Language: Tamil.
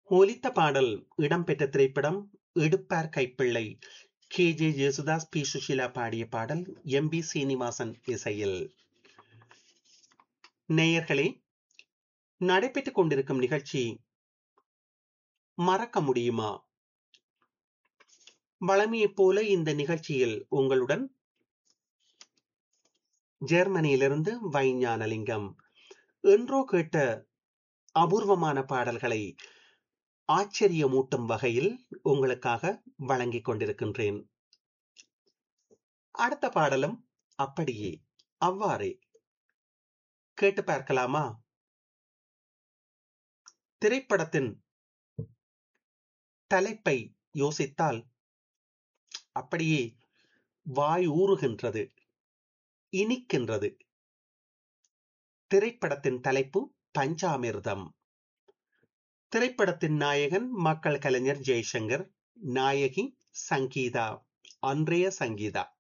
ஒலித்த பாடல் இடம்பெற்ற திரைப்படம் Eduppar Kaippillai K J Jesudas P Susheela பாடிய பாடல் எம் பி சீனிவாசன் இசையில் நேயர்களே நடைபெற்றுக் கொண்டிருக்கும் நிகழ்ச்சி மறக்க முடியுமா வளமையைப் போல இந்த நிகழ்ச்சியில் உங்களுடன் ஜெர்மனியிலிருந்து வைஞானலிங்கம் என்றோ கேட்ட அபூர்வமான பாடல்களை ஆச்சரியமூட்டும் வகையில் உங்களுக்காக வழங்கிக் கொண்டிருக்கின்றேன் அடுத்த பாடலும் அப்படியே அவ்வாறே கேட்டு பார்க்கலாமா திரைப்படத்தின் தலைப்பை யோசித்தால் அப்படியே வாய் ஊறுகின்றது இனிக்கின்றது திரைப்படத்தின் தலைப்பு பஞ்சாமிர்தம் திரைப்படத்தின் நாயகன் மக்கள் கலைஞர் ஜெய்சங்கர் நாயகி சங்கீதா அன்றைய சங்கீதா